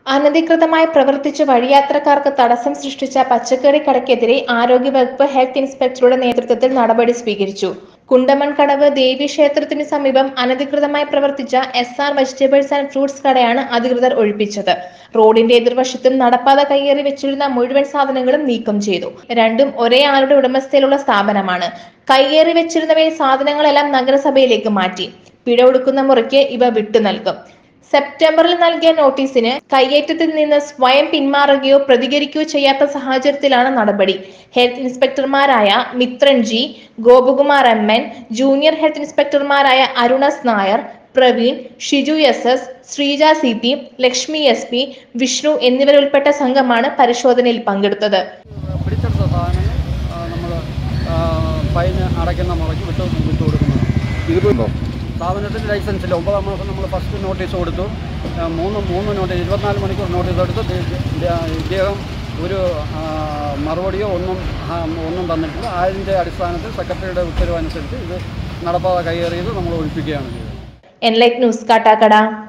അനധികൃതമായി പ്രവർത്തിച്ച് വഴിയാത്രക്കാർക്ക് തടസ്സം സൃഷ്ടിച്ച പച്ചക്കറി കടയ്ക്കെതിരെ ആരോഗ്യവകുപ്പ് ഹെൽത്ത് ഇൻസ്പെക്ടറുടെ നേതൃത്വത്തിൽ നടപടി സ്വീകരിച്ചു കുണ്ടമൺകടവ് ദേവി ക്ഷേത്രത്തിന് സമീപം അനധികൃതമായി പ്രവർത്തിച്ച S R vegetables and fruits കടയാണ് അധികൃതർ ഒഴിപ്പിച്ചത് റോഡിന്റെ എതിർവശത്തും നടപ്പാത കയ്യേറി വെച്ചിരുന്ന മുഴുവൻ സാധനങ്ങളും നീക്കം ചെയ്തു രണ്ടും ഒരേ ആളുടെ ഉടമസ്ഥയിലുള്ള സ്ഥാപനമാണ് കയ്യേറി വെച്ചിരുന്നവയെ സാധനങ്ങളെല്ലാം നഗരസഭയിലേക്ക് മാറ്റി പിഴ ഒടുക്കുന്ന മുറയ്ക്ക് ഇവ വിട്ടു നൽകും സെപ്റ്റംബറിൽ നൽകിയ നോട്ടീസിന് കയ്യേറ്റത്തിൽ നിന്ന് സ്വയം പിന്മാറുകയോ പ്രതികരിക്കുകയോ ചെയ്യാത്ത സാഹചര്യത്തിലാണ് നടപടി ഹെൽത്ത് ഇൻസ്പെക്ടർമാരായ Mithran G Gopakumar M N junior health ഇൻസ്പെക്ടർമാരായ Arunas Nair Praveen Shiju S S Sreeja C P Lakshmi S P Vishnu എന്നിവരുൾപ്പെട്ട സംഘമാണ് പരിശോധനയിൽ പങ്കെടുത്തത് പിടിച്ചെടുത്ത സാധനങ്ങൾ നമ്മൾ ഫൈന് അടയ്ക്കുന്ന മുറയ്ക്ക് വിട്ട് വിട്ടു കൊടുക്കുന്നത് ഇതിപ്പോ സ്ഥാപനത്തിന് ലൈസൻസ് ഇല്ല ഒമ്പതാം മാസം നമ്മൾ ഫസ്റ്റ് നോട്ടീസ് കൊടുത്തു ആ, മൂന്ന് മൂന്ന് നോട്ടീസ് ഇരുപത്തിനാല് മണിക്കൂർ നോട്ടീസ് എടുത്തു ദേ- ദേ- ഇദ്ദേഹം ഒരു ആ, മറുപടിയോ ഒന്നും ആ, ഒന്നും തന്നിട്ടില്ല അതിൻ്റെ അടിസ്ഥാനത്തിൽ സെക്രട്ടറിയുടെ ഉത്തരവനുസരിച്ച് ഇത് നടപ്പാതെ കൈയേറിയത് നമ്മൾ ഒഴിപ്പിക്കുകയാണ് ചെയ്തത് എൻലൈറ്റ് ന്യൂസ് കാട്ടാക്കട